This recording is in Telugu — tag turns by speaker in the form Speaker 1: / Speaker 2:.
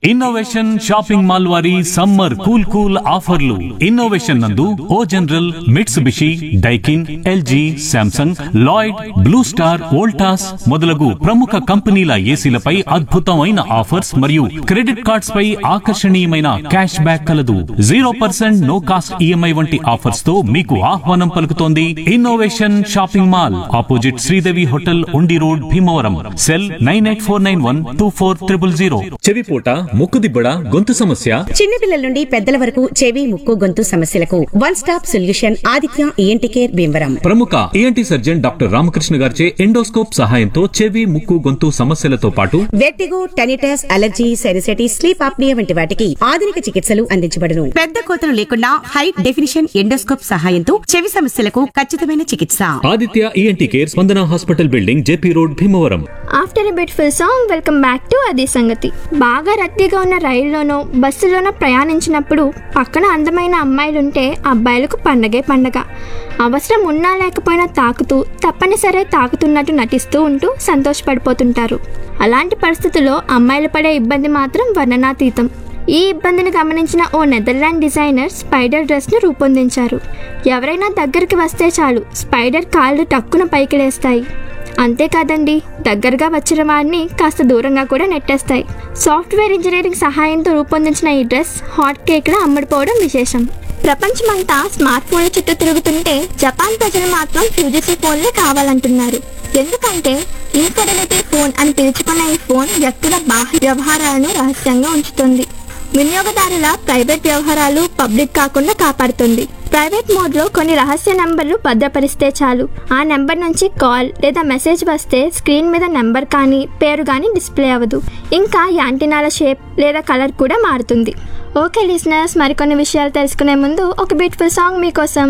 Speaker 1: ఇన్నోవేషన్ షాపింగ్ మాల్ వారి సమ్మర్ కూల్ కూల్ ఆఫర్లు ఇన్నోవేషన్ నందు O general Mitsubishi Daikin LG Samsung Lloyd blue star Voltas మొదలగు ప్రముఖ కంపెనీల ఏసీలపై అద్భుతమైన ఆఫర్స్ మరియు క్రెడిట్ కార్డ్స్ పై ఆకర్షణీయమైన క్యాష్ బ్యాక్ కలదు zero percent no cost EMI వంటి ఆఫర్స్ తో మీకు ఆహ్వానం పలుకుతోంది innovation shopping mall opposite Sridevi hotel Undi road Bhimavaram cell nine eight four nine one two four triple zero చెవిపూట ముక్కుదిబ్బడ గొంతు సమస్య
Speaker 2: చిన్నపిల్లల నుండి పెద్దల వరకు చెవి ముక్కు గొంతు సమస్యలకు one stop solution Aditya ENT care Bhimavaram
Speaker 1: ప్రముఖ ఈఎన్టీ సర్జన్ డాక్టర్ రామకృష్ణ గారిచే ఎండోస్కోప్ సహాయంతో చెవి ముక్కు గొంతు సమస్యలతో పాటు
Speaker 2: vertigo tinnitus allergy sinusitis sleep apnoea వంటి వాటికి ఆధునిక చికిత్సలు అందించబడును పెద్ద కోతలు లేకుండా హై డెఫినిషన్ ఎండోస్కోప్ సహాయంతో చెవి సమస్యలకు ఖచ్చితమైన చికిత్స
Speaker 1: Aditya ENT care Spandana hospital building JP road Bhimavaram
Speaker 3: after a beautiful song welcome back to అది సంగతి బాగా రద్దీగా ఉన్న రైల్లోనో బస్సులోనో ప్రయాణించినప్పుడు పక్కన అందమైన అమ్మాయిలుంటే అబ్బాయిలకు పండగే పండగ అవసరం ఉన్నా లేకపోయినా తాకుతూ తప్పనిసరి తాకుతున్నట్టు నటిస్తూ ఉంటూ సంతోషపడిపోతుంటారు అలాంటి పరిస్థితుల్లో అమ్మాయిలు పడే ఇబ్బంది మాత్రం వర్ణనాతీతం ఈ ఇబ్బందిని గమనించిన ఓ నెదర్లాండ్ డిజైనర్ స్పైడర్ డ్రెస్ను రూపొందించారు ఎవరైనా దగ్గరికి వస్తే చాలు స్పైడర్ కాళ్ళు టక్కున పైకి లేస్తాయి అంతేకాదండి దగ్గరగా వచ్చిన వాడిని కాస్త దూరంగా కూడా నెట్టేస్తాయి సాఫ్ట్వేర్ ఇంజనీరింగ్ సహాయంతో రూపొందించిన ఈ డ్రెస్ హాట్ కేక్లా అమ్మడిపోవడం విశేషం ప్రపంచమంతా స్మార్ట్ ఫోన్ల చుట్టూ తిరుగుతుంటే జపాన్ ప్రజలు మాత్రం యూజీసీ ఫోన్లే కావాలంటున్నారు ఎందుకంటే ఇన్ఫిడెలిటీ ఫోన్ అని పిలుచుకున్న ఈ ఫోన్ వ్యక్తుల బాహ్య వ్యవహారాలను రహస్యంగా ఉంచుతుంది వినియోగదారుల ప్రైవేట్ వ్యవహారాలు పబ్లిక్ కాకుండా కాపాడుతుంది ప్రైవేట్ మోడ్లో కొన్ని రహస్య నంబర్లు భద్రపరిస్తే చాలు ఆ నెంబర్ నుంచి కాల్ లేదా మెసేజ్ వస్తే స్క్రీన్ మీద నెంబర్ కానీ పేరు కానీ డిస్ప్లే అవ్వదు ఇంకా యాంటీనాల షేప్ లేదా కలర్ కూడా మారుతుంది ఓకే లిసినర్స్ మరికొన్ని విషయాలు తెలుసుకునే ముందు ఒక బ్యూటిఫుల్ సాంగ్ మీకోసం